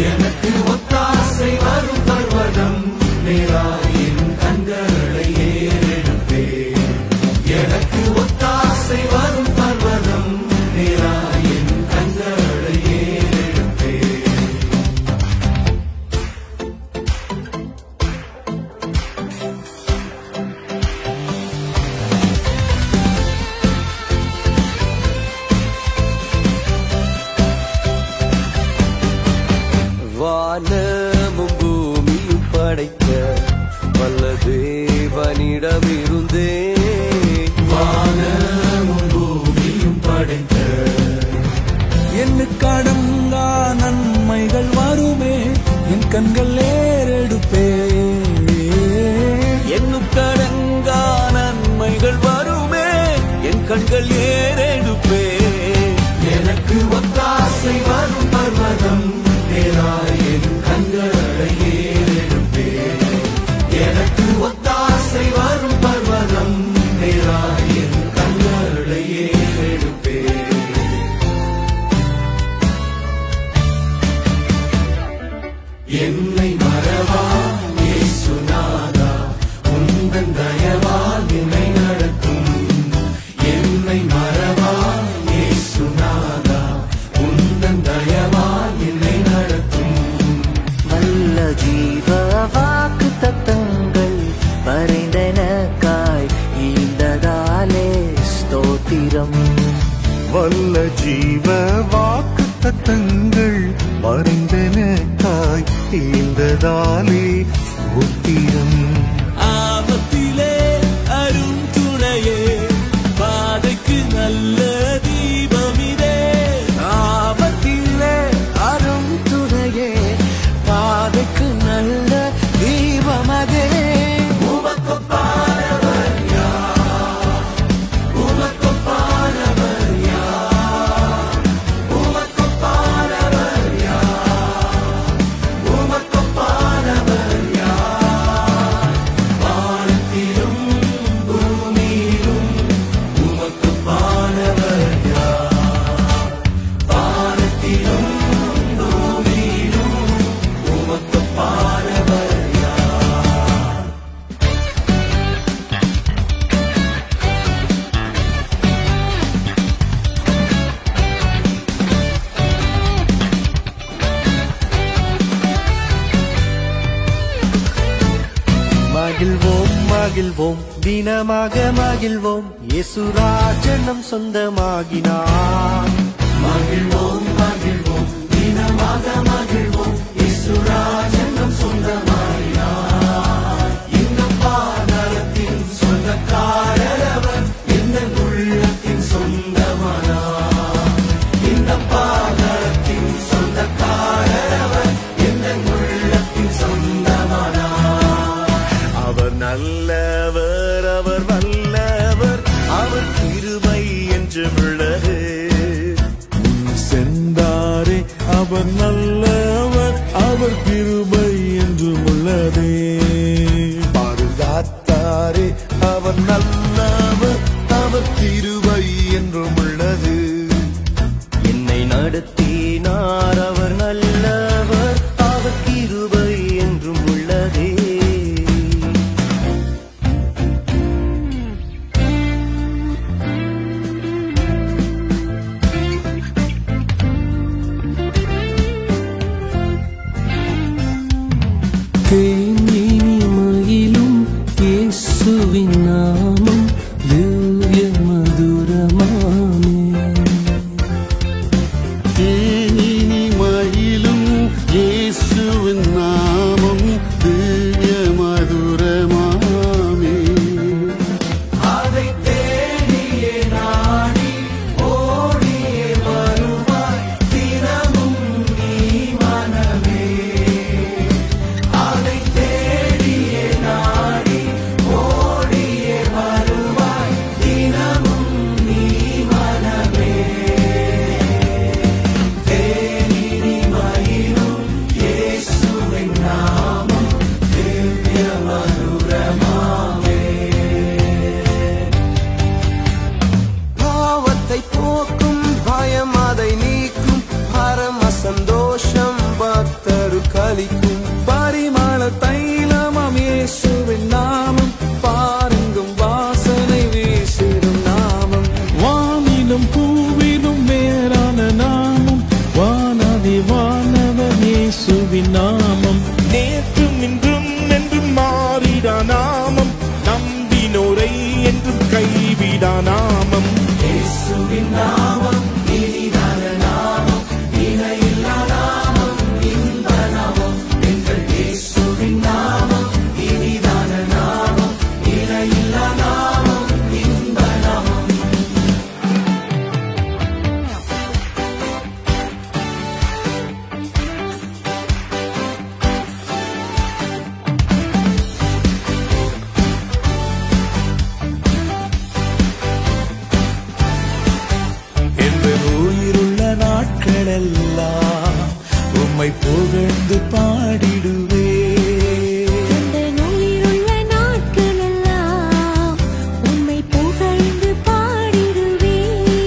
எனக்கு ஒத்தாசை வரும் பர்வதம் நேராயின் கண்களை ஏறெடுப்பேன் எனக்கு ஒத்தாசை வரும் பர்வதம் நேராயின் கண்களை ஏறெடுப்பேன் வானமும் பூமியும் படைத்த வல்ல தேவனிடமிருந்தே வானமும் பூமியும் படைத்த எண்ணுக்கடங்கா நன்மைகள் வருமே என் கண்கள் ஏறெடுப்பே என்னும் கடங்கா நன்மைகள் வருமே என் கண்கள் ஏறெடுப்பே எனக்கு ஒத்தாசை வரும் பர்வதம் நேராயின் கண்களை ஏறெடுப்பேன் எனக்கு ஒத்தாசை வரும் பர்வதம் நேராயின் கண்களை ஏறெடுப்பேன் என்னை மறவா இயேசுநாதா உந்தன் தயவால் என்னை நடத்தும் என்னை மறவா இயேசுநாதா உந்தன் தயவால் என்னை நடத்தும் வல்ல ஜீவ வாக்கு தத்தங்கள் வரைந்தனக்காய் ஈந்ததாலே ஸ்தோத்திரம் வல்ல ஜீவ வாக்கு தத்தங்கள் மறைந்தனக்காய் ஈந்ததாலே ஸ்தோத்திரம் ஆபத்திலே அரும் துணையே பாதைக்கு நல்ல தீபமிதே ஆபத்திலே அரும் துணையே பாதைக்கு நல்ல தீபமதே உமக்கொப்பானவர் யார் உமக்கொப்பானவர் யார் உமக்கொப்பானவர் யார் உமக்கொப்பானவர் யார் வானத்திலும் பூமியிலும் உமக்கொப்பானவர் யார் வானத்திலும் பூமியிலும் உமக்கொப்பானவர் யார் மகிழ்வோம் மகிழ்வோம் தினமாக மகிழ்வோம் இயேசுராஜனம் சொந்தமாகினார் மகிழ்வோம் மகிழ்வோம் தினமாக மகிழ்வோம் இசுராஜனம் சொந்தமாயினார் இந்த பாதலத்தின் சொந்தக்காரர் அவர் இந்த உள்ளத்தின் சொந்தமானார் இந்த பாதலத்தின் சொந்தக்காரர் அவர் இந்த உள்ளத்தின் சொந்தமானார் அவர் நல்லவர் அவர் வல்லவர் அவர் கிருபை என்று உள்ளது சென்றாரே அவர் நல்லவர் அவர் கிருபை என்றும் உள்ளதே பாதுகாத்தாரே அவர் நல்லவர் அவர் கிருபை என்றும் உள்ளது என்னை நடத்தினார் அவர் நல்லவர் அவர் கிருபை என்றும் உள்ளதே தேனிமையிலும் இயேசுவின் நாமம் திவ்ய மதுரமாமே இனிமையிலும் நாமம் நேற்றும் இன்றும் என்றும் மாறிடா நாமம் நம்பினோரை என்றும் கைவிடா நாமம் இயேசுவின் நாமம் இனிதான நாமம் இணையில்லா நாமம் இன்ப நாமம் எங்கள் இயேசுவின் நாமம் இனிதான நாமம் இணையில்லா நாமம் இன்ப நாமம் என்ற உயிருள்ள நாட்களெல்லாம் உம்மை புகழ்ந்து பாடிடுவே அந்த நோயிருள்ள நாட்களெல்லாம் உம்மை புகழ்ந்து பாடிடுவே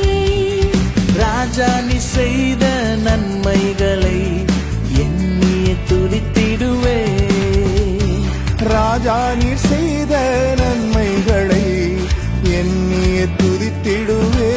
ராஜா நீ செய்த நன்மைகளை எண்ணிய துதித்திடுவே ராஜா நீர் செய்த நன்மைகளை எண்ணிய துதித்திடுவே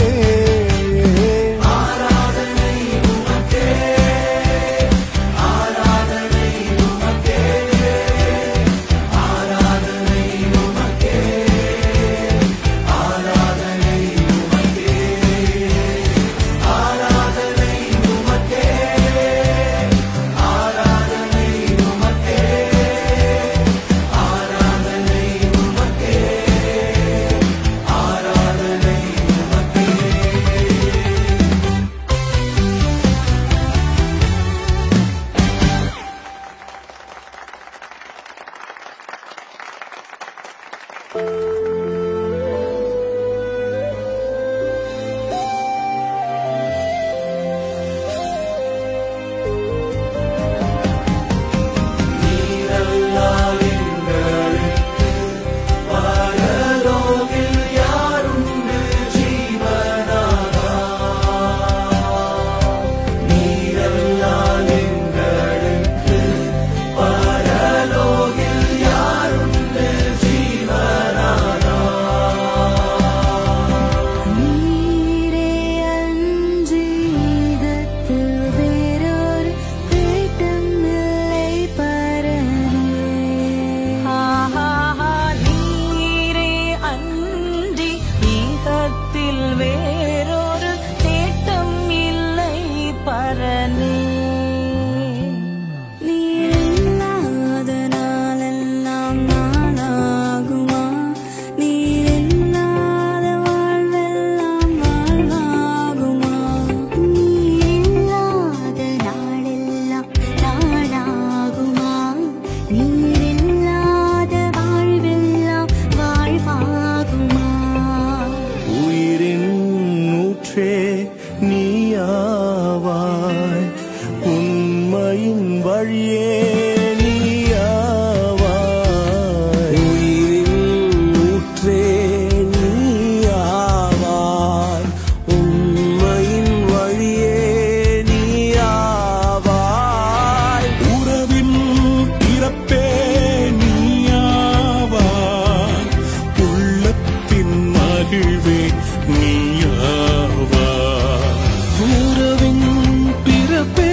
நீரே அன்றி இதத்தில் வேறொரு தேட்டம் இல்லை பரனே நீரே அன்றி ஈகத்தில் வேறொரு தேட்டம் இல்லை பரனே நீரில்லாத நாளெல்லாம் நாளாகுமா நீரில்லாத வாழ்வெல்லாம் வாழ்வாகுமா நீரில்லாத நாளெல்லாம் நாளாகுமா நீரில்லாத வாழ்வெல்லாம் வாழ்வாகுமா உயிரின் ஊற்றே நீயாவாய் உண்மையின் வழியே நீயாவாய் உயிரின் ஊற்றே நீயாவாய் உண்மையின் வழியே நீயாவாய் உறவின் இறப்பே நீயாவாய் உள்ளத்தின் மகிழ்வே நீயாவாய் உறவின் பிறப்பே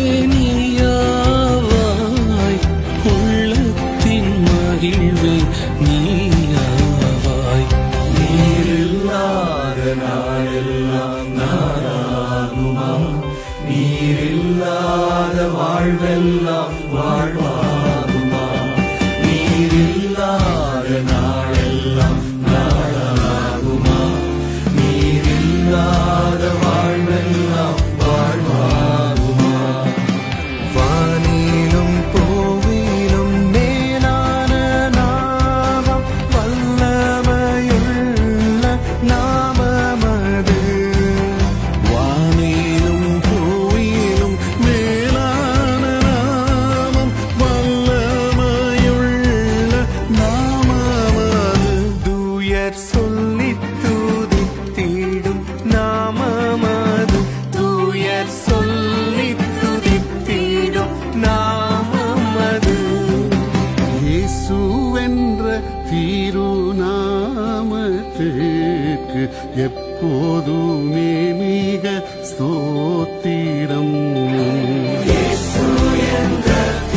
நீயாவாய் உள்ளத்தின் மகிழ்வே நீயாவாய் நீரில்லாத நாளெல்லாம் நாளாகுமா நீரில்லாத வாழ்வெல்லாம் வாழ்வாகுமா நீரில்லாத நாளெல்லாம் நாளாகுமா நீரில்லாத வாழ்வெல்லாம் வாழ்வாகுமா வானிலும் பூவிலும் மேலான நாமம் வல்லமையுள்ள நாமமது வானிலும் பூவிலும் மேலான நாமம் வல்லமையுள்ள நாமமது தூயர் சொல்லி துதித்திடும் நாமமது தூயர் சொல்லி துதித்திடும் நாமமது இயேசுவென்ற திருநாமத்திற்கு எப்போதுமே மிக ஸ்தோத்திரம் இயேசு என்ற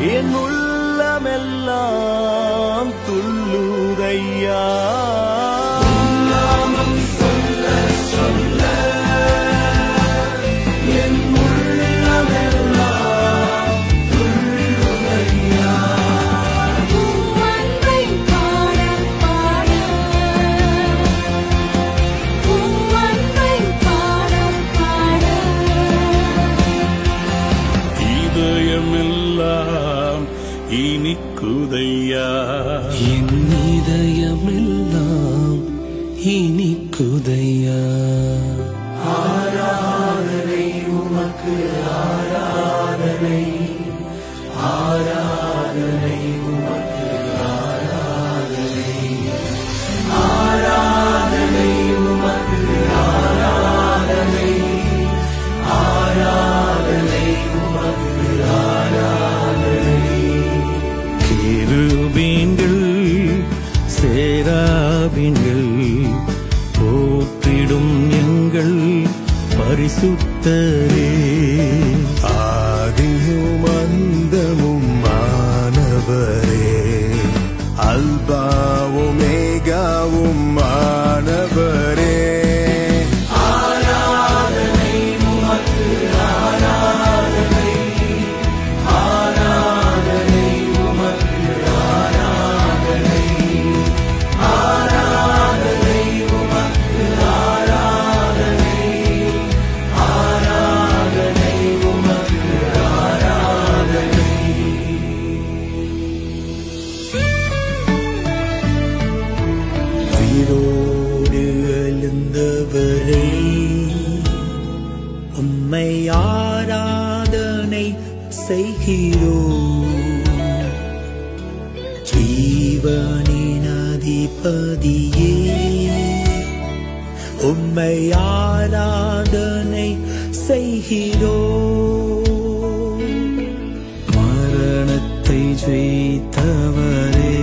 என் உள்ளமெல்லாம் துள்ளுதையா பூவன்பை பாட பாட பூவன்பை பாட பாட இதயமெல்லாம் இனிக்குதையா என் இதயமெல்லாம் இனிக்குதையா கேருபீன்கள் சேராபீன்கள் போற்றிடும் எங்கள் பரிசுத்தரே ஆதியும் அந்தமும் மாணவரே அல்பாவும் மேகாவும் மாணவரே உயிரோடு எழுந்தவரே உம்மை ஆராதனை செய்கிறோ ஜீவனின் அதிபதியே உம்மை ஆராதனை செய்கிறோ மரணத்தை ஜெயித்தவரே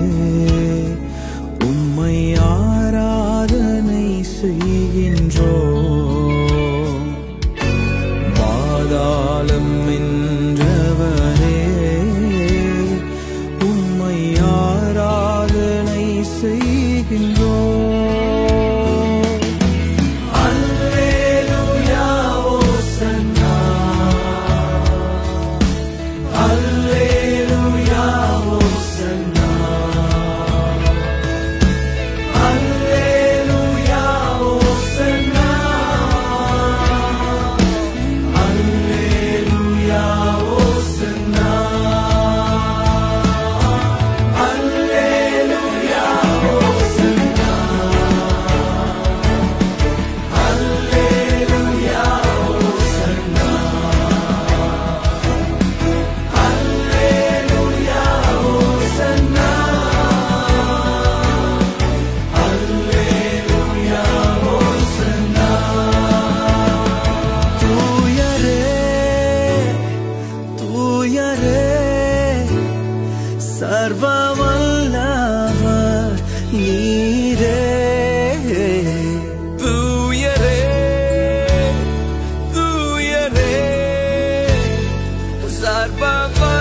உம்மை ஆராதனை செய்கின்றோ மாதாளம் என்றவரே உம்மை ஆராதனை செய்கின்றோ அல்லேலூயா ஓசன்னா அல்லேலூயா ஓசன்னா அல்லேலூயா ஓசன்னா அல்லேலூயா ஓசன்னா அல்லேலூயா ஓசன்னா அல்லேலூயா ஓசன்னா அல்லேலூயா ஓசன்னா அல்லேலூயா ஓசன்னா தூயரே தூயரே சர்வவல்லவர் நீரே தூயரே தூயரே சர்வவல்லவர்